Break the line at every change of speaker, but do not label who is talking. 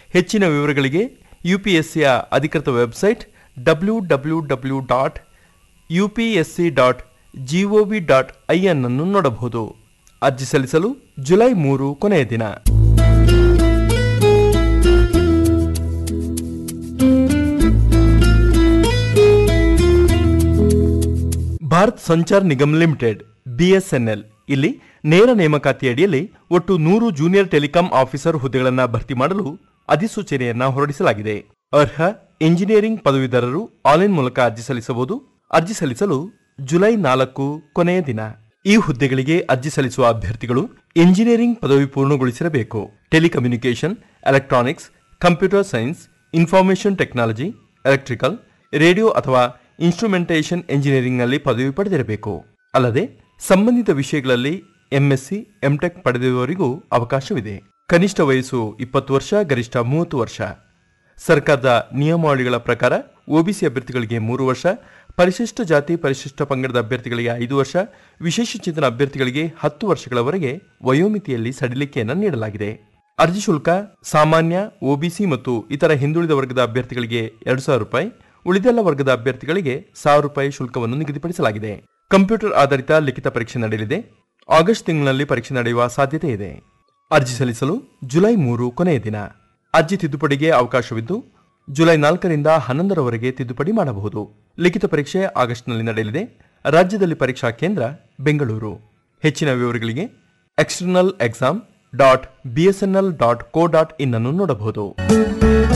ಹೆಚ್ಚಿನ ವಿವರಗಳಿಗೆ ಯುಪಿಎಸ್ಸಿಯ ಅಧಿಕೃತ website W W W dot U P S C dot G O V dot I N ಅನ್ನು ನೋಡಬಹುದು ಅರ್ಜಿ ಸಲ್ಲಿಸಲು ಜುಲೈ ಮೂರು ಕೊನೆಯ ದಿನ ಭಾರತ್ ಸಂಚಾರ್ ನಿಗಮ್ ಲಿಮಿಟೆಡ್ ಬಿಎಸ್ಎನ್ಎಲ್ ಇಲ್ಲಿ ನೇರ ನೇಮಕಾತಿ ಅಡಿಯಲ್ಲಿ ಒಟ್ಟು ನೂರು ಜೂನಿಯರ್ ಟೆಲಿಕಾಂ ಆಫೀಸರ್ ಹುದ್ದೆಗಳನ್ನು ಭರ್ತಿ ಮಾಡಲು ಅಧಿಸೂಚನೆಯನ್ನ ಹೊರಡಿಸಲಾಗಿದೆ ಅರ್ಹ ಇಂಜಿನಿಯರಿಂಗ್ ಪದವೀಧರರು ಆನ್ಲೈನ್ ಮೂಲಕ ಅರ್ಜಿ ಸಲ್ಲಿಸಬಹುದು ಅರ್ಜಿ ಸಲ್ಲಿಸಲು ಜುಲೈ ನಾಲ್ಕು ಕೊನೆಯ ದಿನ ಈ ಹುದ್ದೆಗಳಿಗೆ ಅರ್ಜಿ ಸಲ್ಲಿಸುವ ಅಭ್ಯರ್ಥಿಗಳು ಇಂಜಿನಿಯರಿಂಗ್ ಪದವಿ ಪೂರ್ಣಗೊಳಿಸಿರಬೇಕು telecommunication electronics computer science information technology electrical radio ಅಥವಾ ಇನ್ಸ್ಟ್ರುಮೆಂಟೇಷನ್ ಎಂಜಿನಿಯರಿಂಗ್ನಲ್ಲಿ ಪದವಿ ಪಡೆದಿರಬೇಕು ಅಲ್ಲದೆ ಸಂಬಂಧಿತ ವಿಷಯಗಳಲ್ಲಿ ಎಂಎಸ್ಸಿ ಎಂಟೆಕ್ ಪಡೆದಿರುವವರಿಗೂ ಅವಕಾಶವಿದೆ ಕನಿಷ್ಠ ವಯಸ್ಸು ಇಪ್ಪತ್ತು ವರ್ಷ ಗರಿಷ್ಠ ಮೂವತ್ತು ವರ್ಷ ಸರ್ಕಾರದ ನಿಯಮಾವಳಿಗಳ ಪ್ರಕಾರ ಒಬಿಸಿ ಅಭ್ಯರ್ಥಿಗಳಿಗೆ ಮೂರು ವರ್ಷ ಪರಿಶಿಷ್ಟ ಜಾತಿ ಪರಿಶಿಷ್ಟ ಪಂಗಡದ ಅಭ್ಯರ್ಥಿಗಳಿಗೆ ಐದು ವರ್ಷ ವಿಶೇಷ ಚೇತನ ಅಭ್ಯರ್ಥಿಗಳಿಗೆ ಹತ್ತು ವರ್ಷಗಳವರೆಗೆ ವಯೋಮಿತಿಯಲ್ಲಿ ಸಡಿಲಿಕೆಯನ್ನು ನೀಡಲಾಗಿದೆ ಅರ್ಜಿ ಶುಲ್ಕ ಸಾಮಾನ್ಯ ಒಬಿಸಿ ಮತ್ತು ಇತರ ಹಿಂದುಳಿದ ವರ್ಗದ ಅಭ್ಯರ್ಥಿಗಳಿಗೆ ಎರಡು ಸಾವಿರ ರೂಪಾಯಿ ಉಳಿದೆಲ್ಲ ವರ್ಗದ ಅಭ್ಯರ್ಥಿಗಳಿಗೆ ಸಾವಿರ ರೂಪಾಯಿ ಶುಲ್ಕವನ್ನು ನಿಗದಿಪಡಿಸಲಾಗಿದೆ ಕಂಪ್ಯೂಟರ್ ಆಧಾರಿತ ಲಿಖಿತ ಪರೀಕ್ಷೆ ನಡೆಯಲಿದೆ ಆಗಸ್ಟ್ ತಿಂಗಳಿನಲ್ಲಿ ಪರೀಕ್ಷೆ ನಡೆಯುವ ಸಾಧ್ಯತೆ ಇದೆ ಅರ್ಜಿ ಸಲ್ಲಿಸಲು ಜುಲೈ ಮೂರು ಕೊನೆಯ ದಿನ ಅರ್ಜಿ ತಿದ್ದುಪಡಿಗೆ ಅವಕಾಶವಿದ್ದು ಜುಲೈ ನಾಲ್ಕರಿಂದ ಹನ್ನೊಂದರವರೆಗೆ ತಿದ್ದುಪಡಿ ಮಾಡಬಹುದು ಲಿಖಿತ ಪರೀಕ್ಷೆ ಆಗಸ್ಟ್ನಲ್ಲಿ ನಡೆಯಲಿದೆ ರಾಜ್ಯದಲ್ಲಿ ಪರೀಕ್ಷಾ ಕೇಂದ್ರ ಬೆಂಗಳೂರು ಹೆಚ್ಚಿನ ವಿವರಗಳಿಗೆ external exam dot BSNL dot co dot in ಅನ್ನು ನೋಡಬಹುದು